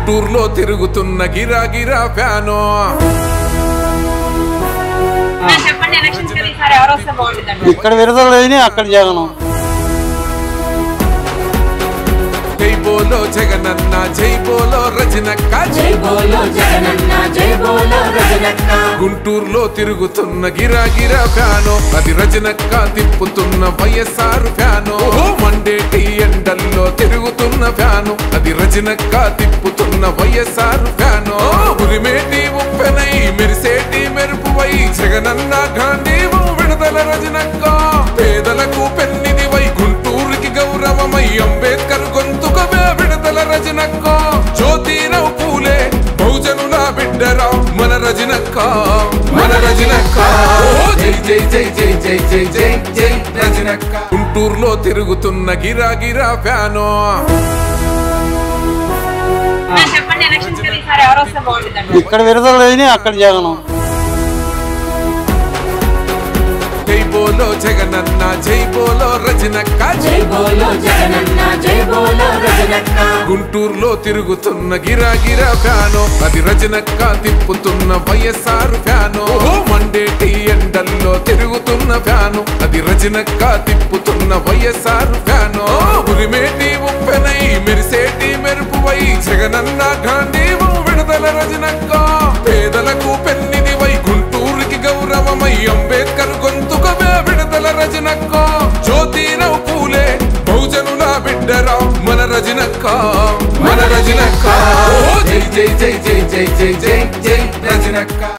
గుంటూరులో తిరుగుతున్న గిరా గిరా ఫ్యాను ఆ, చెప్పండి ఎలక్షన్స్ కదా ఈసారి ఎవరు వస్తే బాగుంటుందండి ఇక్కడ విడుదల లేని అక్కడ జగను జై బోలో జగనన్న జై బోలో రజనక్క జై బోలో జగనన్న జై బోలో రజనక్క గుంటూరులో తిరుగుతున్న గిరా గిరా ఫ్యాను అది రజనక్క తిప్పుతున్న వైఎస్ఆర్ ఫ్యాను మండేటి ఎండల్లో తిరుగుతున్న ఫ్యాను అది రజనక్క తిప్పుతున్న వైఎస్ఆర్ ఫ్యాను ఉరిమేటి ఉప్పెనై మెరిసేటి మెరుపువై జగనన్న గాంధీవు విడుదల రజనక్క పేదలకు పెన్నిది వై గుంటూరుకి గౌరవమై అంబేద్కర్ గొంతుకమే విడుదల రజనక్క జ్యోతిరావు పూలే బహుజనుల బిడ్డరా మన రజనక్క మన రజనక్క ఓ జై జై జై జై జై జై జై జై రజనక్క గుంటూరులో తిరుగుతున్న గిరా గిరా ఫ్యాను ఆ, చెప్పండి ఎలక్షన్స్ కదా ఈసారి ఎవరు వస్తే బాగుంటుందండి ఇక్కడ విడుదల లేని అక్కడ జగను జై బోలో జగనన్న జై బోలో రజనక్క జై బోలో జగనన్న జై బోలో రజనక్క గుంటూరులో తిరుగుతున్న గిరా గిరా ఫ్యాను అది రజనక్క తిప్పుతున్న వైఎస్ఆర్ ఫ్యాను మండేటి ఎండల్లో తిరుగుతున్న ఫ్యాను అది రజనక్క తిప్పుతున్న వైఎస్ఆర్ ఫ్యాను ఉరిమేటి ఉప్పెనై మెరిసేటి మెరుపువై జగనన్న గాంధీవు విడుదల రజనక్క పేదలకు పెన్నిది వై గుంటూరుకి గౌరవమై అంబేద్కర్ గొంతుకమే విడుదల రజనక్క జ్యోతిరావు పూలే బహుజనుల బిడ్డరా మన రజనక్క మన రజనక్క ఓ జై జై జై జై జై జై జై జై రజనక్క